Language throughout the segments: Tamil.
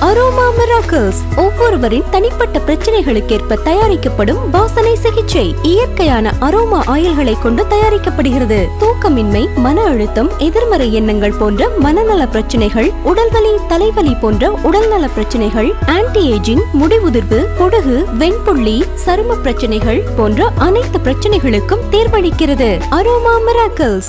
அரோமா மிராக்கிள்ஸ் ஒவ்வொருவரின் தனிப்பட்ட பிரச்சனைகளுக்கேற்ப தயாரிக்கப்படும் வாசனை சிகிச்சை இயற்கையான அரோமா ஆயில்களை கொண்டு தயாரிக்கப்படுகிறது தூக்கமின்மை மன அழுத்தம் எதிர்மறை எண்ணங்கள் போன்ற மனநல பிரச்சனைகள் உடல்வலி தலைவலி போன்ற உடல்நல பிரச்சனைகள் ஆன்டி ஏஜிங் முடிவுதிர்வு பொடுகு வெண்புள்ளி சரும பிரச்சனைகள் போன்ற அனைத்து பிரச்சனைகளுக்கும் தீர்வளிக்கிறது அரோமா மிராக்கிள்ஸ்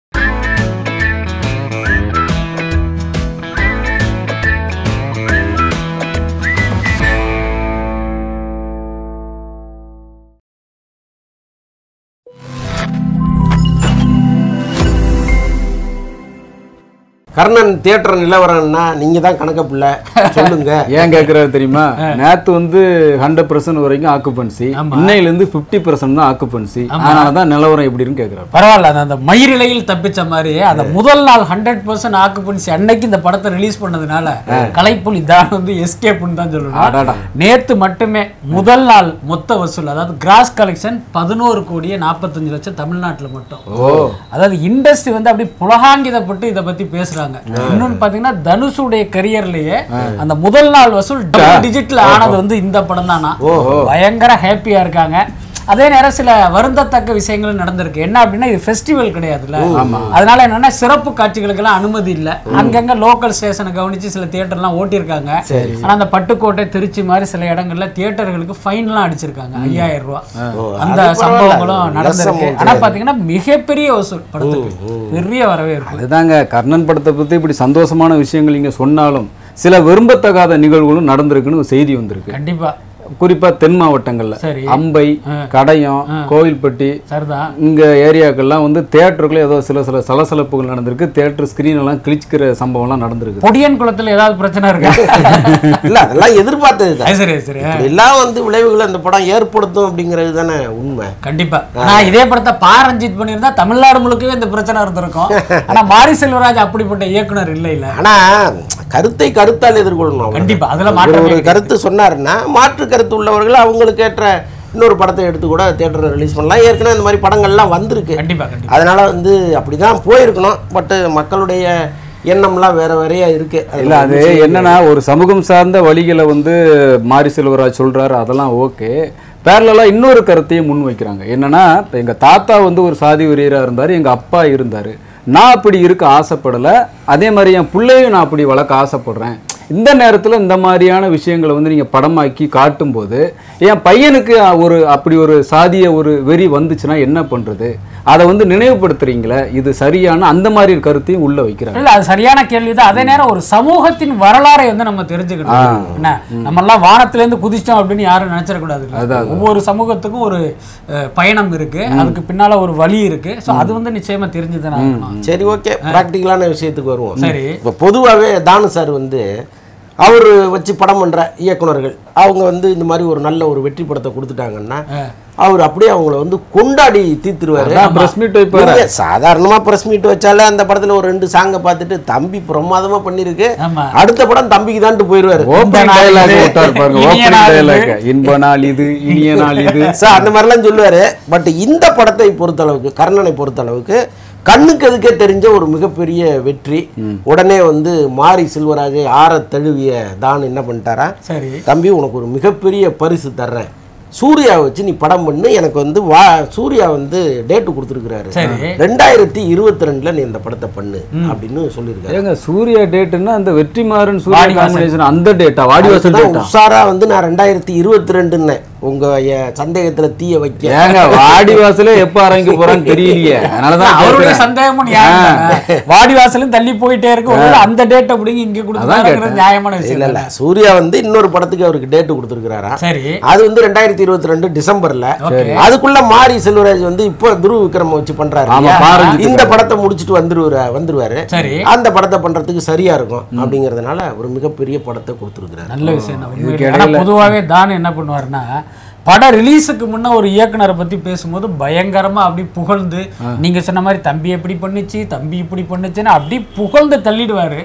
கர்ணன் தியேட்டர் நிலவரம்னா நீங்க தான் கணக்க பிள்ளை சொல்லுங்க ஏன் கேட்கறாரு தெரியுமா நேத்து வந்து ஹண்ட்ரட் பர்சன்ட் வரைக்கும் ஆக்குபன்சி இன்னையில இருந்து பிப்டி பர்சன்ட் தான் ஆக்குபன்சி அதனால தான் நிலவரம் எப்படின்னு கேட்கறாரு பரவாயில்ல அந்த- அந்த மயிரிழையில் தப்பிச்ச மாதிரி அந்த முதல் நாள் ஹண்ட்ரட் பர்சன்ட் ஆக்குபன்சி அன்னைக்கு இந்த படத்தை ரிலீஸ் பண்ணதுனால கலைப்புலி தான் வந்து எஸ்கேப்னு தான் அடடா. சொல்லணும் நேத்து மட்டுமே முதல் நாள் மொத்த வசூல் அதாவது கிராஸ் கலெக்ஷன் பதினோரு கோடியே நாற்பத்தஞ்சு லட்சம் தமிழ்நாட்டுல மட்டும் அதாவது இண்டஸ்ட்ரி வந்து அப்படி புலகாங்கிதப்பட்டு இதை பத்தி பேசுறாங்க இன்னொன்னு பாத்தீங்கன்னா தனுஷுடைய கரியர்லயே அந்த முதல் நாள் வசூல் டபுள் டிஜிட்ல ஆனது வந்து இந்த படம் தானா பயங்கர ஹாப்பியா இருக்காங்க அதே நேரம் சில வருந்தத்தக்க விஷயங்களும் நடந்திருக்கு என்ன அப்படின்னா இது ஃபெஸ்டிவல் கிடையாதுல்ல அதனால என்னன்னா சிறப்பு காட்சிகளுக்கெல்லாம் அனுமதி இல்ல அங்கங்க லோக்கல் ஸ்டேஷனை கவனிச்சு சில தியேட்டர்லாம் ஓட்டியிருக்காங்க ஆனா அந்த பட்டுக்கோட்டை திருச்சி மாதிரி சில இடங்கள்ல தியேட்டர்களுக்கு ஃபைன்லாம் அடிச்சிருக்காங்க ஐயாயிரம் ரூபாய் அந்த அது பரவாயில்ல. சம்பவங்களும் அது நடந்திருக்கு லட்சம் ஆனா பாத்தீங்கன்னா மிகப்பெரிய வசூல் படத்துக்கு பெரிய வரவேற்பு அதுதாங்க கர்ணன் படத்தை பத்தி இப்படி சந்தோஷமான விஷயங்கள் நீங்க சொன்னாலும் சில விரும்பத்தகாத நிகழ்வுகளும் நடந்திருக்குன்னு ஒரு செய்தி வந்திருக்கு கண்டிப்பா குறிப்பா தென் மாவட்டங்கள்ல சரி. அம்பை கடையம் கோவில்பட்டி சரிதான் இங்க ஏரியாக்கள்லாம் வந்து தேட்டருக்குள்ள ஏதோ சில சில சலசலப்புகள் நடந்திருக்கு தேட்டர் ஸ்கிரீன் எல்லாம் கிழிச்சுக்கிற சம்பவம்லாம் நடந்திருக்கு பொடியன் குளத்துல ஏதாவது பிரச்சனை இருக்கா இல்ல அதெல்லாம் எதிர்பார்த்தது தான் அது சரி அது சரி எல்லாம் வந்து விளைவுகளை அந்த படம் ஏற்படுத்தும் அப்படிங்கிறது தானே உண்மை கண்டிப்பா ஆனா இதே படத்தை பா ரஞ்சித் பண்ணியிருந்தா தமிழ்நாடு முழுக்கவே இந்த பிரச்சனை இருந்திருக்கும் ஆனா மாரி செல்வராஜ் அப்படிப்பட்ட இயக்குனர் இல்ல இல்ல ஆனா கருத்தை கருத்தால் எதிர்கொள்ளணும் அவ்வளவுதான். கண்டிப்பா அதுல ஒரு மாற்றமே ஒரு கருத்து சொன்னாருன்னா மாற்று கருத்து உள்ளவர்கள் அவங்களுக்கு ஏற்ற இன்னொரு படத்தை எடுத்து கூட தியேட்டரில் ரிலீஸ் பண்ணலாம் ஏற்கனவே இந்த மாதிரி படங்கள்லாம் வந்திருக்கு கண்டிப்பா கண்டிப்பா அதனால வந்து அப்படிதான் போயிருக்கணும் பட் மக்களுடைய எண்ணம்லாம் வேற வேறையா இருக்கு இல்ல அது என்னன்னா ஒரு சமூகம் சார்ந்த வழிகளை வந்து மாரி செல்வராஜ் சொல்றாரு அதெல்லாம் ஓகே பேரலா இன்னொரு கருத்தையும் முன் வைக்கிறாங்க என்னன்னா இப்ப எங்க தாத்தா வந்து ஒரு சாதி வெறியரா இருந்தாரு எங்க அப்பா இருந்தாரு நான் அப்படி இருக்க ஆசைப்படல அதே மாதிரி என் பிள்ளையும் நான் அப்படி வளர்க்க ஆசைப்படுறேன் இந்த நேரத்துல இந்த மாதிரியான விஷயங்களை வந்து நீங்க படமாக்கி காட்டும்போது என் பையனுக்கு ஒரு அப்படி ஒரு சாதிய ஒரு வெறி வந்துச்சுன்னா என்ன பண்றது அதை வந்து நினைவுபடுத்துறீங்களே இது சரியான அந்த மாதிரி கருத்தையும் உள்ள வைக்கிறாங்க இல்ல அது சரியான கேள்விதான் அதே நேரம் ஒரு சமூகத்தின் வரலாறை வந்து நம்ம தெரிஞ்சுக்கணும் என்ன நம்ம எல்லாம் வானத்துல இருந்து குதிச்சோம் அப்படின்னு யாரும் நினைச்சிடக்கூடாது ஒவ்வொரு சமூகத்துக்கும் ஒரு அஹ், பயணம் இருக்கு அதுக்கு பின்னால ஒரு வழி இருக்கு சோ அது வந்து நிச்சயமா தெரிஞ்சுதானே ஆகணும். சரி ஓகே ப்ராக்டிக்கலான விஷயத்துக்கு வருவோம் சரி. இப்போ பொதுவாகவே தானு சார் வந்து அவர் வச்சு படம் பண்ற இயக்குனர்கள் அவங்க வந்து இந்த மாதிரி ஒரு நல்ல ஒரு வெற்றி படத்தை கொடுத்துட்டாங்கன்னா அவர் அப்படியே அவங்கள வந்து கொண்டாடி தீர்த்துருவாரு அதான் press meet வைப்பாரு. நீங்க சாதாரணமா பிரஸ் மீட் வச்சாலே அந்த படத்துல ஒரு ரெண்டு சாங்கை பார்த்துட்டு தம்பி பிரமாதமா பண்ணிருக்கு ஆமா. அடுத்த படம் தம்பிக்கு தான்ட்டு போயிருவாரு ஓப்பனிங் நாள் டயலாக் இது, விட்டார் பாருங்க இனிய ஓப்பனிங் நாள் இது. டயலாக் இன்ப நாள் இது இனிய நாள் இது சார் அந்த மாதிரிலாம் சொல்லுவாரு பட் இந்த படத்தை பொறுத்தளவுக்கு கர்ணனை பொறுத்தளவுக்கு கண்ணுக்கு அதுக்கே தெரிஞ்ச ஒரு மிகப்பெரிய வெற்றி உடனே வந்து மாரி செல்வராஜை ஆற தழுவிய தான் என்ன பண்ணிட்டாரா சரி தம்பி உனக்கு ஒரு மிகப்பெரிய பரிசு தர்றேன் சூர்யா வச்சு நீ படம் பண்ணு எனக்கு வந்து வா சூர்யா வந்து டேட்டு கொடுத்துருக்காரு சரி. ரெண்டாயிரத்தி இருபத்தி ரெண்டுல நீ இந்த படத்தை பண்ணு அப்படின்னு சொல்லியிருக்காரு ஏங்க சூர்யா டேட்னா அந்த வெற்றிமாறன் சூர்யா வாடிவாசல். காம்பினேஷன் அந்த டேட்டா வாடிவாசல் அதுதான் டேட்டா உஷாரா வந்து நான் ரெண்டாயிரத்தி இருபத்தி ரெண்டுன்னு உங்க எ- சந்தேகத்துல தீய வைக்க ஏங்க வாடிவாசலே எப்ப ஆரம்பிக்க போறான்னு தெரியலையே அதனாலதான் அவருடைய கேக்குறேன். சந்தேகமும் நியாயம் தானே. வாடி வாசலும் தள்ளி போயிட்டே இருக்கு ஒருவேளை அந்த டேட் அப்படிங்க இங்க அதான் கொடுத்தாங்கிறது கேட்டேன். நியாயமான இல்ல விஷயம் இல்ல தானே. சூர்யா வந்து இன்னொரு படத்துக்கு அவருக்கு டேட் கொடுத்துருக்காராம் சரி அது வந்து ரெண்டாயிரத்தி இருபத்தி ரெண்டு டிசம்பர்ல Okay. அதுக்குள்ள மாரி செல்வராஜ் வந்து இப்போ துருவ விக்ரம் வச்சு பண்றாரு ஆமா, இல்லையா? பாரஞ்சித் இந்த படத்தை முடிச்சிட்டு வந்துருவாரு வந்துருவாரு சரி அந்த படத்தை பண்றதுக்கு சரியா இருக்கும் அப்படிங்கறதுனால ஒரு மிகப்பெரிய படத்தை கொடுத்துருக்காரு நல்ல விஷயம் தான் இதுக்கு உண்மையிலே. ஆனா பொதுவாகவே தான் என்ன பண்ணுவாருன்னா படம் ரிலீஸுக்கு முன்ன ஒரு இயக்குனரை பத்தி பேசும்போது பயங்கரமா அப்படி புகழ்ந்து நீங்க சொன்ன மாதிரி தம்பி எப்படி பண்ணுச்சு தம்பி இப்படி பண்ணுச்சுன்னு அப்படி புகழ்ந்து தள்ளிடுவாரு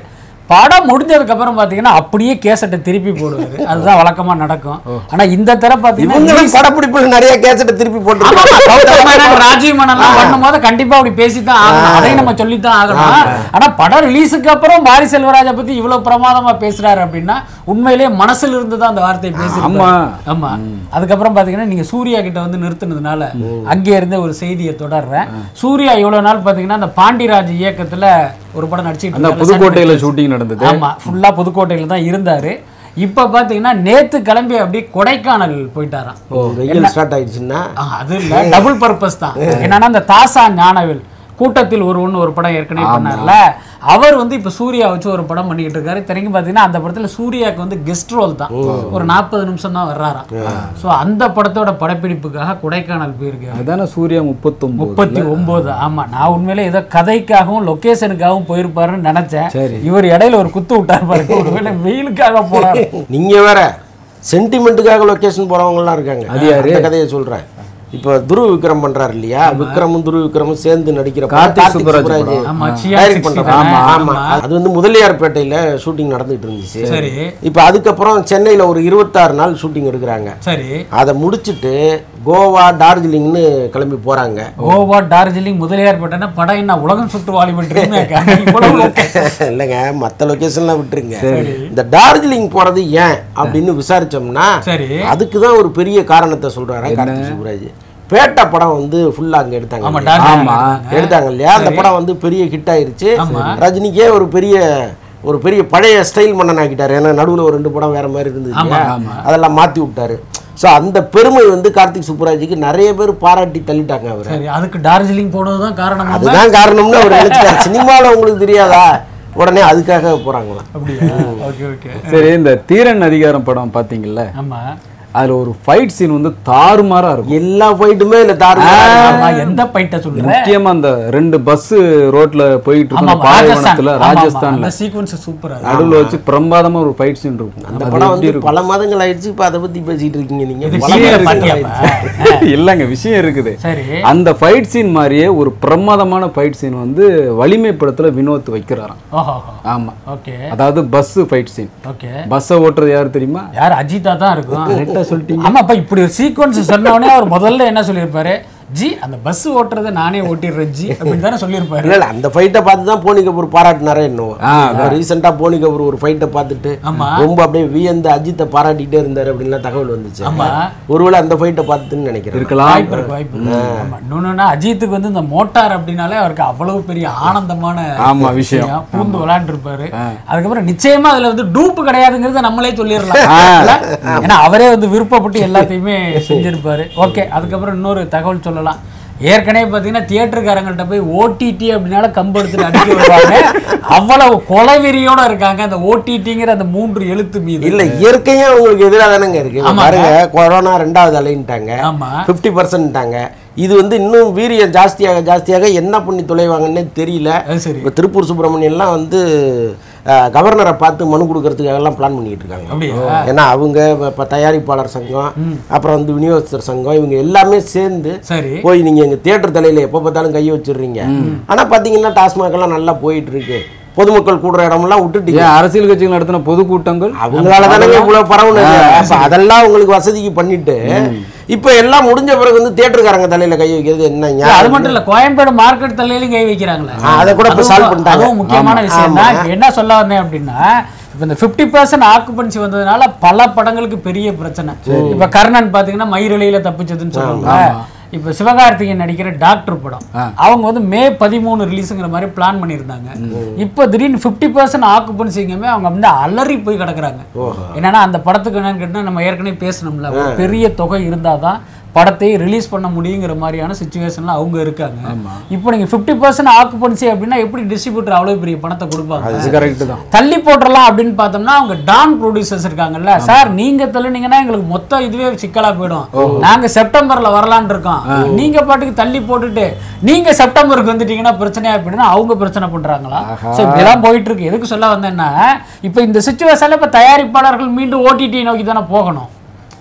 படம் முடிஞ்சதுக்கு அப்புறம் பாத்தீங்கன்னா அப்படியே கேசட்டை திருப்பி போடுவாரு அதுதான் வழக்கமா நடக்கும் ஆனா இந்த தர பாத்தீங்கன்னா இவங்களும் படப்பிடிப்புல நிறைய கேசட்டை திருப்பி போட்டு ஆமா, ஆமா, கௌதம் மேனன், ராஜீவ் மேனன்லாம் பண்ணும்போது கண்டிப்பா அப்படி பேசித்தான் ஆகணும் அதையும் நம்ம சொல்லித்தான் ஆகணும் ஆனா படம் ரிலீஸுக்கு அப்புறம் பாரி செல்வராஜை பத்தி இவ்வளவு பிரமாதமா பேசுறாரு அப்படின்னா உண்மையிலேயே மனசுல இருந்து தான் அந்த வார்த்தையை பேசி ஆமா. ஆமா அதுக்கப்புறம் பாத்தீங்கன்னா நீங்க சூர்யா கிட்ட வந்து நிறுத்தினதுனால அங்கே இருந்த ஒரு செய்தியை தொடர்றேன் சூர்யா இவ்வளவு நாள் பாத்தீங்கன்னா அந்த பாண்டிராஜ் இயக்கத்துல ஒரு படம் நடிச்சிட்டு அந்த இருந்தாரு. புதுக்கோட்டையில ஷூட்டிங் நடந்தது ஆமா ஃபுல்லா புதுக்கோட்டையில தான் இருந்தாரு இப்ப பாத்தீங்கன்னா நேத்து கிளம்பி அப்படியே கொடைக்கானல் போயிட்டாராம் வெயில் ஸ்டார்ட் ஆயிடுச்சுன்னா ஆ, அது இல்ல டபுள் பர்பஸ் தான் என்னன்னா அந்த தாசா ஞானவேல் கூட்டத்தில் ஒரு ஒண்ணு ஒரு படம் ஏற்கனவே பண்ணார்ல அவர் வந்து இப்ப சூர்யா வச்சு ஒரு படம் பண்ணிக்கிட்டு இருக்காரு தெரியும் பாத்தீங்கன்னா அந்த படத்துல சூர்யாக்கு வந்து கெஸ்ட் ரோல் தான் ஒரு நாற்பது நிமிஷம் தான் வர்றாராம் சோ அந்த படத்தோட படப்பிடிப்புக்காக கொடைக்கானல் போயிருக்காரு அதான சூர்யா முப்பத்தொன்பது முப்பத்தி ஒன்பது ஆமா நான் உண்மையிலே ஏதோ கதைக்காகவும் லொகேஷனுக்காகவும் போயிருப்பாருன்னு நினைச்சேன் சரி. இவர் இடையில ஒரு குத்து விட்டார் பாருங்க ஒருவேளை வெயிலுக்காக போறாரு நீங்க வேற சென்டிமெண்ட்டுக்காக லொகேஷன் போறவங்கலாம் இருக்காங்க அது யாரு? அந்த கதையை சொல்றேன் இப்போ துருவ விக்ரம் பண்றாரு இல்லையா விக்ரமும் துருவ விக்ரமும் சேர்ந்து நடிக்கிற படம் கார்த்திக் கார்த்திக் சுப்புராஜ் சுப்புராஜ் படம். ஆமா, direct சியா 60 பண்றாரு. தானே? ஆமா ஆமா. அது வந்து முதலியார்பேட்டையில ஷூட்டிங் நடந்துட்டு இருந்துச்சு சரி இப்போ அதுக்கப்புறம் சென்னையில ஒரு இருபத்தாறு நாள் ஷூட்டிங் எடுக்கிறாங்க சரி அதை முடிச்சிட்டு கோவா டார்ஜிலிங்னு கிளம்பி போறாங்க கோவா டார்ஜிலிங் முதலியார் பட்டன படம் என்ன உலகம் சுற்று வாலிபன் இவ்வளவு location. இல்லைங்க மற்ற லொகேஷன்லாம் விட்டுருங்க இந்த டார்ஜிலிங் போறது ஏன் அப்படின்னு விசாரிச்சோம்னா சரி அதுக்கு தான் ஒரு பெரிய காரணத்தை சொல்றாரு கார்த்திக் சுப்ராஜ் பேட்டை படம் வந்து ஃபுல்லா அங்க எடுத்தாங்க ஆமா இல்லையா? டார்ஜிலிங் ஆமா. எடுத்தாங்க. எடுத்தாங்க இல்லையா அந்த படம் வந்து பெரிய ஹிட் ஆயிருச்சு ஆமா. ரஜினிக்கே ஒரு பெரிய ஒரு பெரிய பழைய ஸ்டைல் மன்னன் ஆக்கிட்டாரு ஏன்னா நடுவுல ஒரு ரெண்டு படம் வேற மாதிரி இருந்தது ஆமா, இல்லையா? ஆமா. அதெல்லாம் மாத்தி விட்டாரு ஸோ அந்த பெருமை வந்து கார்த்திக் சுப்புராஜுக்கு நிறைய பேர் பாராட்டி தள்ளிட்டாங்க அவரை சரி அதுக்கு டார்ஜிலிங் போனதுதான் காரணம் அதுதான் காரணம்னு அவர் நினைச்சிட்டாரு சினிமாவில் உங்களுக்கு தெரியாதா உடனே அதுக்காக போறாங்களாம் அப்படியா ஓகே ஓகே சரி இந்த தீரன் அதிகாரம் படம் பாத்தீங்கல்ல ஆமா அதுல ஒரு ஃபைட் சீன் வந்து தாறுமாறா இருக்கும் எல்லா ஃபைட்டுமே இல்லை தாரு ஆமா எந்த பைட்ட சொல்ற முக்கியமா அந்த ரெண்டு பஸ் ரோட்ல போயிட்டு ஆமா இருக்கும் ராஜஸ்தான் பாலைவனத்துல ஆமா, ஆமா. ராஜஸ்தான்ல அந்த சீக்வன்ஸ் சூப்பரா நடுவுல வச்சு பிரமாதமா ஒரு ஃபைட் சீன் இருக்கும் அந்த அது படம் எப்படி வந்து இருக்கும் பல மாதங்கள் ஆயிடுச்சு இப்போ அதை பத்தி பேசிட்டு இருக்கீங்க நீங்க இது பல சீரியல் மாதங்கள் பாத்தியாப்பா? ஆயிடுச்சு. இல்லங்க விஷயம் இருக்குது சரி அந்த ஃபைட் சீன் மாதிரியே ஒரு பிரமாதமான ஃபைட் சீன் வந்து வலிமை படத்துல வினோத் வைக்கிறாராம் ஓஹோ ஆமா ஓகே அதாவது பஸ் ஃபைட் சீன் ஓகே பஸ்ஸை ஓட்டுறது யாரு தெரியுமா யார் அஜிதா தான் இருக்கும் கரெக்டா சொல்லிட்டீங்க ஆமாப்பா இப்படி ஒரு சீக்வன்ஸ் சொன்ன உடனே அவர் முதல்ல என்ன சொல்லியிருப்பாரு ஜி அந்த பஸ் ஓட்டுறதை நானே ஓட்டிடுறேன் ஜி அப்படின்னு தானே சொல்லியிருப்பாரு இல்ல இல்ல அந்த ஃபைட்டை பார்த்து தான் போனி கபூர் பாராட்டினாரே என்னவோ ஆ, ரீசெண்டா போனி கபூர் ஒரு ஃபைட்டை பார்த்துட்டு ஆமா. ரொம்ப அப்படியே வியந்து அஜித்தை பாராட்டிட்டே இருந்தாரு அப்படின்லாம் தகவல் வந்துச்சு ஆமா. ஒருவேளை அந்த ஃபைட்டை பார்த்துன்னு நினைக்கிறேன் இருக்கலாம் வாய்ப்பு இருக்கு வாய்ப்பு இருக்கு ஆமா இன்னொன்னு அஜித்துக்கு வந்து இந்த மோட்டார் அப்படின்னாலே அவருக்கு அவ்வளவு பெரிய ஆனந்தமான ஆமா, விஷயம். பூந்து விளையாண்டு இருப்பாரு அதுக்கப்புறம் நிச்சயமா அதுல வந்து டூப்பு கிடையாதுங்கிறத நம்மளே சொல்லிடலாம் இல்ல? ஏன்னா அவரே வந்து விருப்பப்பட்டு எல்லாத்தையுமே செஞ்சிருப்பாரு ஓகே அதுக்கப்புறம் இன்னொரு தகவல் சொல்லலாம் ஏற்கனவே பார்த்தீங்கன்னா தியேட்டருக்காரங்கள்ட்ட போய் ஓடிடி அப்படின்னால கம்பு எடுத்துட்டு அடிக்க வருவாங்க அவ்வளவு கொலைவெறியோட இருக்காங்க அந்த ஓடிடிங்கிற அந்த மூன்று எழுத்து மீது இல்ல இயற்கையா உங்களுக்கு எதிராக தானங்க இருக்கு இப்ப ஆமாங்க. பாருங்க கொரோனா ரெண்டாவது அலைன்ட்டாங்க ஆமா ஃபிஃப்டி பர்சன்ட்டாங்க இது வந்து இன்னும் வீரியம் ஜாஸ்தியாக ஜாஸ்தியாக என்ன பண்ணி தொலைவாங்கன்னே தெரியல அது சரி இப்போ திருப்பூர் சுப்பிரமணியன்லாம் வந்து அஹ், கவர்னரை பார்த்து மனு கொடுக்கறதுக்காக எல்லாம் பிளான் பண்ணிட்டு இருக்காங்க அப்படியா ஏன்னா அவங்க இப்போ தயாரிப்பாளர் சங்கம் அப்புறம் வந்து விநியோகஸ்தர் சங்கம் இவங்க எல்லாமே சேர்ந்து சரி போய் நீங்க எங்க தியேட்டர் தலையில எப்போ பார்த்தாலும் கையை வச்சிடுறீங்க ஆனா பாத்தீங்கன்னா டாஸ்மாக் எல்லாம் நல்லா போயிட்டு இருக்கு பொதுமக்கள் கூடுற இடமெல்லாம் விட்டுட்டீங்க ஏன் அரசியல் கட்சிகள் நடத்தின பொதுக்கூட்டங்கள் அவங்களால தானங்க இவ்வளவு பரவுனது அப்ப அதெல்லாம் உங்களுக்கு வசதிக்கு பண்ணிட்டு இப்ப எல்லாம் முடிஞ்ச பிறகு வந்து தியேட்டருக்காரங்க தலையில கை வைக்கிறது என்ன இல்ல, அது நியாயம்? மட்டும் இல்ல கோயம்பேடு மார்க்கெட் தலையிலும் கை வைக்கிறாங்களே ஆ, அதை கூட இப்ப அதுவும் solve பண்ணிட்டாங்க. அதுவும் முக்கியமான ஆமா. விஷயம் தான் ஆமா. இப்ப என்ன சொல்ல வந்தேன் அப்படின்னா இப்ப இந்த 50% பர்சன்ட் ஆக்குபன்சி வந்ததுனால பல படங்களுக்கு பெரிய பிரச்சனை இப்ப கர்ணன் பாத்தீங்கன்னா மயிரலையில தப்பிச்சதுன்னு சொல்லுவாங்க இப்ப சிவகார்த்திகேயன் நடிக்கிற டாக்டர் படம் அவங்க வந்து மே பதிமூணு ரிலீஸுங்கிற மாதிரி பிளான் பண்ணியிருந்தாங்க இப்போ திடீர்னு 50% பர்சன்ட் ஆக்குபன்சிங்கமே அவங்க வந்து அலறி போய் கிடக்குறாங்க என்னன்னா அந்த படத்துக்கு என்னன்னு கேட்டா நம்ம ஏற்கனவே பேசணும்ல ஒரு பெரிய தொகை இருந்தாதான் படத்தை ரிலீஸ் பண்ண முடியுங்கிற மாதிரியான சுச்சுவேஷன்ல அவங்க இருக்காங்க இப்போ நீங்க 50% பர்சன்ட் ஆக்குபன்சி அப்படின்னா எப்படி டிஸ்ட்ரிபியூட்டர் அவ்வளவு பெரிய பணத்தை கொடுப்பாங்க அது கரெக்ட் தான் தள்ளி போட்டுறலாம் அப்படின்னு பார்த்தோம்னா அவங்க டான் ப்ரொடியூசர்ஸ் இருக்காங்கல்ல சார் நீங்க தள்ளுனீங்கன்னா எங்களுக்கு மொத்தம் இதுவே சிக்கலா போயிடும் நாங்க செப்டம்பர்ல வரலாம்னு இருக்கோம் நீங்க பாட்டுக்கு தள்ளி போட்டுட்டு நீங்க செப்டம்பருக்கு வந்துட்டீங்கன்னா பிரச்சனையா போயிடுனா அவங்க பிரச்சனை பண்றாங்களா ஸோ இப்படிதான் போயிட்டு இருக்கு எதுக்கு சொல்ல வந்தேன்னா இப்போ இந்த சுச்சுவேஷன்ல இப்ப தயாரிப்பாளர்கள் மீண்டும் ஓடிடி நோக்கி தானே போகணும்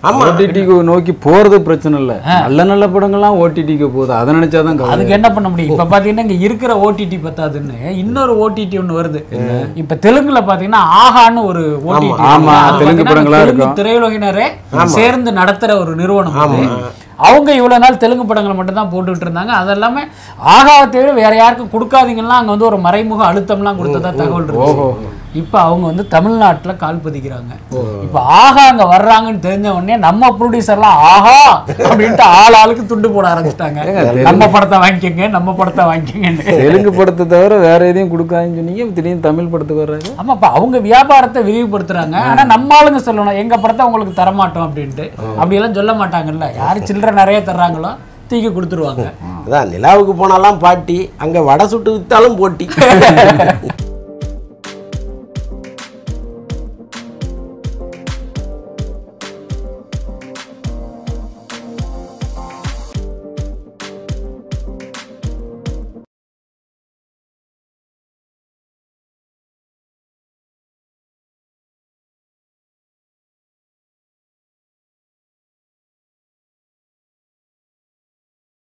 ஆமா. ஓடிடிக்கு நோக்கி போறது பிரச்சனை இல்ல நல்ல நல்ல படங்கள்லாம் ஓடிடிக்கு போகுது அதை நினைச்சாதான் கவலை. அதுக்கு என்ன பண்ண முடியும் இப்ப பாத்தீங்கன்னா இங்க இருக்கிற ஓடிடி பத்தாதுன்னு இன்னொரு ஓடிடி ஒண்ணு வருது இப்ப தெலுங்குல பாத்தீங்கன்னா ஆஹான்னு ஒரு ஓடிடி ஆமா, தெலுங்கு படங்களா இருக்கும். திரையுலகினரே சேர்ந்து நடத்துற ஒரு நிறுவனம் அது. அவங்க இவ்வளவு நாள் தெலுங்கு படங்களை மட்டும் தான் போட்டுட்டு இருந்தாங்க அதெல்லாமே ஆகாவை தவிர வேற யாருக்கும் கொடுக்காதீங்கன்னா அங்க வந்து ஒரு மறைமுக அழுத்தம்லாம் கொடுத்ததா தகவல் இருக்கு இப்ப அவங்க வந்து தமிழ்நாட்டுல கால் பதிக்கிறாங்க இப்ப ஆகா அங்க வர்றாங்கன்னு தெரிஞ்ச உடனே நம்ம ப்ரொடியூசர்லாம் ஆஹா அப்படின்ட்டு ஆள் ஆளுக்கு துண்டு போட ஆரம்பிச்சிட்டாங்க நம்ம படத்தை வாங்கிக்கோங்க நம்ம படத்தை வாங்கிக்கோங்கன்னு தெலுங்கு படத்தை தவிர வேற எதையும் கொடுக்காதுன்னு சொன்னீங்க திடீர்னு தமிழ் படத்துக்கு வர்றாரு ஆமா இப்ப அவங்க வியாபாரத்தை விரிவுபடுத்துறாங்க ஆனா நம்ம ஆளுங்க சொல்லணும் எங்க படத்தை உங்களுக்கு தரமாட்டோம் அப்படின்ட்டு அப்படியெல்லாம் சொல்ல மாட்டாங்கல்ல யாரு சில்லறை நிறைய தர்றாங்களோ தூக்கி கொடுத்துருவாங்க அதான் நிலாவுக்கு போனாலாம் பாட்டி அங்க வடை சுட்டு வித்தாலும் போட்டி